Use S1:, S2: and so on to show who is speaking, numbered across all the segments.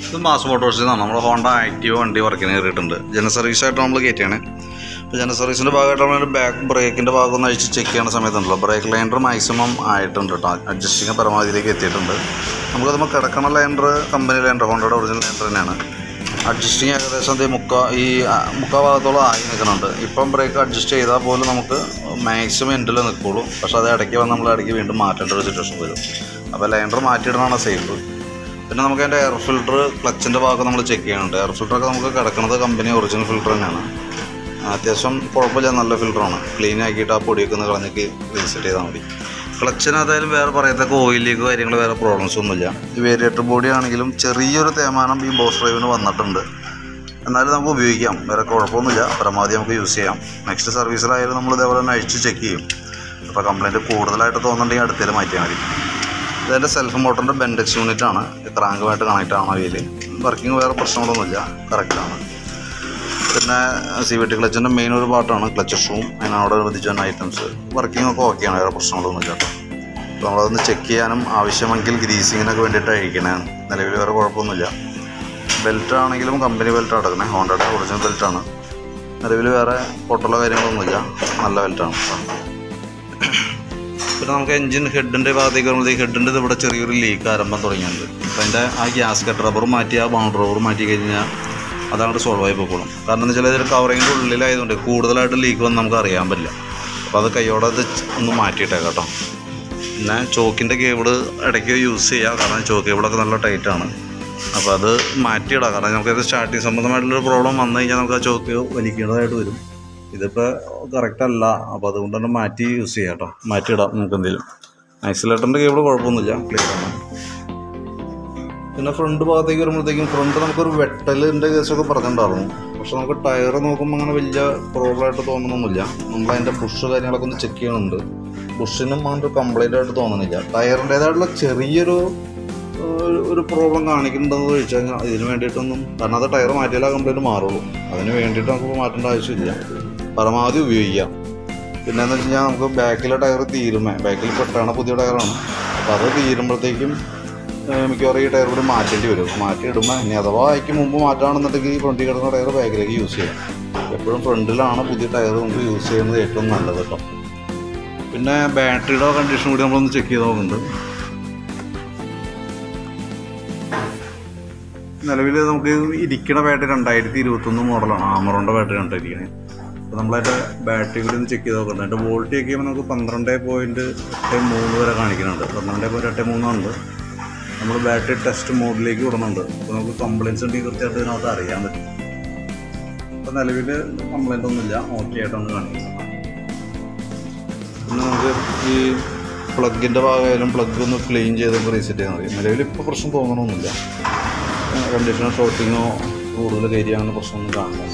S1: ഇത് മാസ് മോട്ടോഴ്സിൽ നിന്നാണ് നമ്മുടെ ഹോണ്ട ആക്റ്റീവ് വണ്ടി വർക്കിന് കയറിയിട്ടുണ്ട് ജന സർവീസായിട്ട് നമ്മൾ കയറ്റിയാണ് അപ്പോൾ ജന സർവീസിൻ്റെ ഭാഗമായിട്ട് നമ്മൾ ബാക്ക് ബ്രേക്കിൻ്റെ ഭാഗം ഒന്ന് അഴിച്ച് ചെക്ക് ചെയ്യുന്ന സമയത്തുണ്ടല്ലോ ബ്രേക്ക് ലൈൻഡർ മാക്സിമം ആയിട്ടുണ്ട് കേട്ടോ അഡ്ജസ്റ്റിങ് പരമാവധിയിലേക്ക് എത്തിയിട്ടുണ്ട് നമുക്കത് കിടക്കണ ലൈൻഡർ കമ്പനി ലൈൻഡർ ഹോണ്ടയുടെ ഒറിജിനൽ ലൈൻഡർ തന്നെയാണ് അഡ്ജസ്റ്റിങ് ഏകദേശം ദേ മുക്കാ ഈ ആ, മുക്കാ ഭാഗത്തോളം ആയി നിൽക്കുന്നുണ്ട് ഇപ്പം ബ്രേക്ക് അഡ്ജസ്റ്റ് ചെയ്താൽ പോലും നമുക്ക് മാക്സിമം എൻഡിൽ നിൽക്കുള്ളൂ പക്ഷെ അത് ഇടയ്ക്ക് വന്ന് നമ്മൾ ഇടയ്ക്ക് വീണ്ടും മാറ്റേണ്ട ഒരു സിറ്റുവേഷൻ വരും അപ്പോൾ ലൈൻഡർ മാറ്റിയിടണമാണ് സേഫ് പിന്നെ നമുക്ക് അതിൻ്റെ എയർ ഫിൽറ്റർ ക്ലച്ചിൻ്റെ ഭാഗം നമ്മൾ ചെക്ക് ചെയ്യാനുണ്ട് എയർ ഫിൽറ്ററൊക്കെ നമുക്ക് കിടക്കുന്നത് കമ്പനി ഒറിജിനൽ ഫിൽറ്റർ തന്നെയാണ് അത്യാവശ്യം കുഴപ്പമില്ല നല്ല ഫിൽറ്ററാണ് ക്ലീൻ ആക്കിയിട്ട് ആ പൊടിയൊക്കെ ഒന്ന് കളഞ്ഞേക്ക് റീസെറ്റ് ചെയ്താൽ മതി ക്ലച്ചിന് അതായാലും വേറെ പറയത്തക്ക ഓയിൽ ലീക്ക് കാര്യങ്ങൾ വേറെ പ്രോബ്ലംസ് ഒന്നുമില്ല ഈ വേരിയേറ്റർ ബോഡി ആണെങ്കിലും ചെറിയൊരു തേമാനം ഈ ബോസ് ഡ്രൈവിന് വന്നിട്ടുണ്ട് എന്നാലും നമുക്ക് ഉപയോഗിക്കാം വേറെ കുഴപ്പമൊന്നുമില്ല പരമാവധി നമുക്ക് യൂസ് ചെയ്യാം നെക്സ്റ്റ് സർവീസിലായാലും നമ്മൾ ഇതേപോലെ തന്നെ അഴിച്ച് ചെക്ക് ചെയ്യും അപ്പോൾ കംപ്ലയിൻറ്റ് കൂടുതലായിട്ട് തോന്നുന്നുണ്ടെങ്കിൽ അടുത്തേൽ മാറ്റിയാൽ മതി ഇതിൻ്റെ സെൽഫ് മോട്ടറിൻ്റെ ബെൻഡെക്സ് യൂണിറ്റ് ആണ് ക്രാങ്കുമായിട്ട് കണക്റ്റ് ആണ് അതിൽ വർക്കിംഗ് വേറെ പ്രശ്നങ്ങളൊന്നുമില്ല കറക്റ്റാണ് പിന്നെ സി വി ടി ക്ലച്ചിൻ്റെ മെയിൻ ഒരു പാർട്ടാണ് ക്ലച്ച് ഷൂവും അതിനോടനുബന്ധിച്ച് തന്നെ ഐറ്റംസ് വർക്കിംഗ് ഒക്കെ ഓക്കെയാണ് വേറെ പ്രശ്നങ്ങളൊന്നുമില്ല കേട്ടോ അപ്പോൾ നമ്മളതൊന്ന് ചെക്ക് ചെയ്യാനും ആവശ്യമെങ്കിൽ ഗ്രീസിങ്ങിനൊക്കെ വേണ്ടിയിട്ട് അഴിക്കണേ നിലവിൽ വേറെ കുഴപ്പമൊന്നുമില്ല ബെൽറ്റ് ആണെങ്കിലും കമ്പനി ബെൽറ്റ് അടക്കണേ ഹോണ്ടയുടെ ഒറിജിനൽ ബെൽറ്റാണ് നിലവിൽ വേറെ പൊട്ടുള്ള കാര്യങ്ങളൊന്നുമില്ല നല്ല ബെൽറ്റാണ് പിന്നെ നമുക്ക് എഞ്ചിൻ ഹെഡിൻ്റെ ഭാഗത്തേക്ക് വരുമ്പോഴത്തേക്ക് ഹെഡിൻ്റെ ഇവിടെ ചെറിയൊരു ലീക്ക് ആരംഭം തുടങ്ങിയിട്ടുണ്ട് അപ്പോൾ അതിൻ്റെ ആ ഗ്യാസ് കട്ട് റബ്ബർ മാറ്റി ആ ബൗണ്ടർ റബ്ബർ മാറ്റി കഴിഞ്ഞാൽ അതങ്ങോട്ട് സോൾവ് ആയി പോയിക്കോളും കാരണം എന്ന് വെച്ചാൽ ഇതിൽ കവറിങ്ങിൻ്റെ ഉള്ളിലായതുകൊണ്ട് കൂടുതലായിട്ട് ലീക്ക് വന്ന് നമുക്ക് അറിയാൻ പറ്റില്ല അപ്പോൾ അത് കൈയോടെ അത് ഒന്ന് മാറ്റിയിട്ടേക്കാം കേട്ടോ പിന്നെ ചോക്കിൻ്റെ കേബിള് ഇടയ്ക്ക് യൂസ് ചെയ്യുക കാരണം ചോക്ക് കേബിളൊക്കെ നല്ല ടൈറ്റാണ് അപ്പോൾ അത് മാറ്റിയിടാം കാരണം നമുക്കത് സ്റ്റാർട്ടിങ് സംബന്ധമായിട്ടുള്ളൊരു പ്രോബ്ലം വന്നു കഴിഞ്ഞാൽ നമുക്ക് ആ ചോക്ക് വലിക്കേണ്ടതായിട്ട് വരും ഇതിപ്പോൾ കറക്റ്റ് അല്ല അപ്പോൾ അതുകൊണ്ട് തന്നെ മാറ്റി യൂസ് ചെയ്യാം കേട്ടോ മാറ്റിയിടാം നമുക്ക് എന്തെങ്കിലും ഐസൊലേറ്ററിൻ്റെ കേബിൾ കുഴപ്പമൊന്നുമില്ല ക്ലിയർ ആണ് പിന്നെ ഫ്രണ്ട് ഭാഗത്തേക്ക് വരുമ്പോഴത്തേക്കും ഫ്രണ്ട് നമുക്കൊരു വെട്ടലിൻ്റെ കേസൊക്കെ പറഞ്ഞിട്ടുണ്ടായിരുന്നു പക്ഷെ നമുക്ക് ടയർ നോക്കുമ്പോൾ അങ്ങനെ വലിയ പ്രോബ്ലമായിട്ട് തോന്നുന്നൊന്നുമില്ല നമ്മൾ അതിൻ്റെ പുഷ് കാര്യങ്ങളൊക്കെ ഒന്ന് ചെക്ക് ചെയ്യണുണ്ട് പുഷിനും അങ്ങനത്തെ കംപ്ലൈൻ്റ് ആയിട്ട് തോന്നുന്നില്ല ടയറിൻ്റേതായിട്ടുള്ള ചെറിയൊരു ഒരു- ഒരു പ്രോബ്ലം കാണിക്കുന്നുണ്ടെന്ന് ചോദിച്ചു കഴിഞ്ഞാൽ ഇതിന് വേണ്ടിയിട്ടൊന്നും കാരണം അത് ടയർ മാറ്റിയാലേ ആ കംപ്ലൈൻറ്റ് മാറുള്ളൂ അതിന് വേണ്ടിയിട്ട് നമുക്ക് മാറ്റേണ്ട ആവശ്യമില്ല പരമാവധി ഉപയോഗിക്കാം പിന്നെ എന്ന് വെച്ച് കഴിഞ്ഞാൽ നമുക്ക് ബാക്കിലെ ടയർ തീരുമേ ബാക്കിൽ പെട്ടാണ് പുതിയ ടയറാണ് അപ്പോൾ അത് തീരുമ്പോഴത്തേക്കും ഏഹ് മിക്കവാറും ഈ ടയർ കൂടി മാറ്റേണ്ടി വരും മാറ്റി ഇടുമ്പോൾ ഇനി അഥവാ അതിക്ക് മുമ്പ് മാറ്റുകയാണെന്നുണ്ടെങ്കിൽ ഈ ഫ്രണ്ടിൽ കിടക്കുന്ന ടയർ ബാക്കിലേക്ക് യൂസ് ചെയ്യാം എപ്പോഴും ഫ്രണ്ടിലാണ് പുതിയ ടയർ നമുക്ക് യൂസ് ചെയ്യുന്നത് ഏറ്റവും നല്ലത് കേട്ടോ പിന്നെ ബാറ്ററിയുടെ കണ്ടീഷൻ കൂടി നമ്മളൊന്ന് ചെക്ക് ചെയ്ത് നോക്കുന്നുണ്ട് നിലവിൽ നമുക്ക് ഇരിക്കണ ബാറ്ററി രണ്ടായിരത്തി ഇരുപത്തൊന്ന് മോഡലാണ് ആമറോൻ്റെ ബാറ്ററി കണ്ടിരിക്കുന്നത് അപ്പോൾ നമ്മളതിൻ്റെ ബാറ്ററി കൂടി ഒന്ന് ചെക്ക് ചെയ്ത് നോക്കുന്നുണ്ട് അതിൻ്റെ വോൾട്ടി ഒക്കെ ചെയ്യുമ്പോൾ നമുക്ക് പന്ത്രണ്ട് പോയിൻറ്റ് എട്ട് മൂന്ന് വരെ കാണിക്കുന്നുണ്ട് പന്ത്രണ്ട് പോയിൻറ്റ് എട്ട് മൂന്നുണ്ട് നമ്മൾ ബാറ്ററി ടെസ്റ്റ് മോഡിലേക്ക് വിടുന്നുണ്ട് അപ്പോൾ നമുക്ക് കംപ്ലയിൻസ് ഉണ്ടെങ്കിൽ കൃത്യമായിട്ട് ഇതിനകത്ത് അറിയാൻ പറ്റും അപ്പോൾ നിലവിൽ കംപ്ലയിൻ്റ് ഒന്നുമില്ല ഓക്കെ ആയിട്ടാണ് കാണിക്കുന്നത് പിന്നെ നമുക്ക് ഈ പ്ലഗിൻ്റെ ഭാഗമായാലും പ്ലഗ് ഒന്ന് ക്ലീൻ ചെയ്തപ്പോൾ റീസെറ്റ് ചെയ്യാൻ മതി നിലവിൽ ഇപ്പോൾ പ്രശ്നം തോന്നണമൊന്നുമില്ല കണ്ടീഷണർ ഷോട്ടിങ്ങോ കൂടുതൽ കയറി അങ്ങനെ പ്രശ്നമൊന്നും കാണുന്നില്ല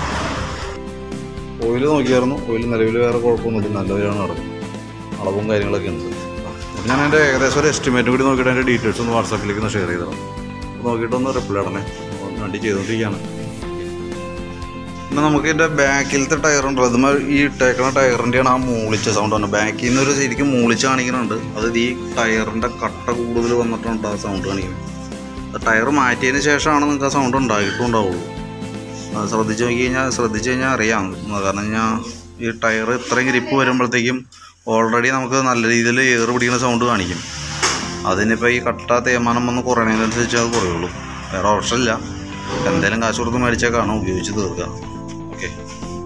S1: ഓയിൽ നോക്കിയായിരുന്നു ഓയിൽ നിലവിൽ വേറെ കുഴപ്പമൊന്നുമില്ല നല്ലവരാണ് നടക്കും അളവും കാര്യങ്ങളൊക്കെ ഉണ്ട് അപ്പോൾ ഞാൻ അതിൻ്റെ ഏകദേശം ഒരു എസ്റ്റിമേറ്റ് കൂടി നോക്കിയിട്ട് അതിൻ്റെ ഡീറ്റെയിൽസ് ഒന്ന് വാട്സാപ്പിലേക്ക് ഒന്ന് ഷെയർ ചെയ്തതാണ് അപ്പോൾ നോക്കിയിട്ടൊന്ന് റിപ്ലൈ ഇടണേ അപ്പോൾ വണ്ടി ചെയ്തുകൊണ്ടിരിക്കുകയാണ് പിന്നെ നമുക്ക് ഇതിൻ്റെ ബാക്കിലത്തെ ടയർ ഉണ്ടല്ലോ അതുമേ ഈ ഇട്ടേക്കണ ടയറിൻ്റെയാണ് ആ മൂളിച്ച സൗണ്ട് വന്നത് ബാക്കിൽ നിന്ന് ഒരു ശരിക്കും മൂളിച്ച് കാണിക്കുന്നുണ്ട് അത് ഈ ടയറിൻ്റെ കട്ട കൂടുതൽ വന്നിട്ടുണ്ട് ആ സൗണ്ട് കാണിക്കുന്നത് ടയർ മാറ്റിയതിന് ശേഷമാണ് നിങ്ങൾക്ക് ആ സൗണ്ട് ഉണ്ടായിട്ടും ഉണ്ടാവുള്ളൂ അത് ശ്രദ്ധിച്ച് നോക്കി കഴിഞ്ഞാൽ ശ്രദ്ധിച്ച് കഴിഞ്ഞാൽ അറിയാം കാരണം ഞാൻ ഈ ടയർ ഇത്രയും ഗ്രിപ്പ് വരുമ്പോഴത്തേക്കും ഓൾറെഡി നമുക്ക് നല്ല രീതിയിൽ ഏറ് പിടിക്കുന്ന സൗണ്ട് കാണിക്കും അതിനിപ്പോൾ ഈ കട്ട തേയ്മാനം വന്ന് കുറയണതിനനുസരിച്ച് അത് കുറയുള്ളൂ വേറെ ഓപ്ഷൻ ഇല്ല എന്തായാലും കാശ് കൊടുത്ത് മേടിച്ചേക്കാണ് ഉപയോഗിച്ച് തീർക്കുക ഓക്കെ